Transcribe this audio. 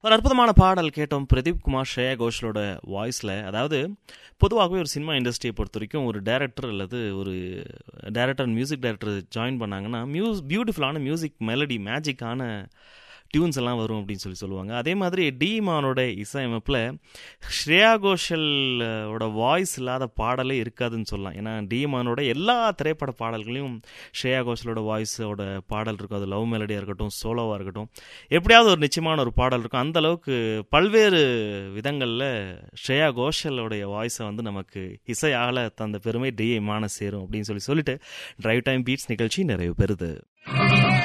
ஒரு அற்புதமான பாடல் கேட்டோம் பிரதீப் குமார் ஸ்ரேயா கோஷலோட வாய்ஸில் அதாவது பொதுவாகவே ஒரு சினிமா இண்டஸ்ட்ரியை பொறுத்த வரைக்கும் ஒரு டைரக்டர் அல்லது ஒரு டைரக்டர் மியூசிக் டைரக்டர் ஜாயின் பண்ணாங்கன்னா மியூஸ் பியூட்டிஃபுல்லான மியூசிக் மெலடி மேஜிக்கான டியூன்ஸ் எல்லாம் வரும் அப்படின்னு சொல்லி சொல்லுவாங்க அதே மாதிரி டிமானோட இசையமைப்பில் ஸ்ரேயா கோஷலோட வாய்ஸ் இல்லாத பாடலே இருக்காதுன்னு சொல்லலாம் ஏன்னா டிமானோட எல்லா திரைப்பட பாடல்களையும் ஸ்ரேயா கோஷலோட வாய்ஸோட பாடல் இருக்கும் அது லவ் மெலடியாக இருக்கட்டும் சோலோவாக இருக்கட்டும் எப்படியாவது ஒரு நிச்சயமான ஒரு பாடல் இருக்கும் அந்த அளவுக்கு பல்வேறு விதங்களில் ஸ்ரேயா கோஷலோடைய வாய்ஸை வந்து நமக்கு இசையால தந்த பெருமை டிமான சேரும் அப்படின்னு சொல்லி சொல்லிட்டு டிரைவ் டைம் பீட்ஸ் நிகழ்ச்சி நிறைவு பெறுது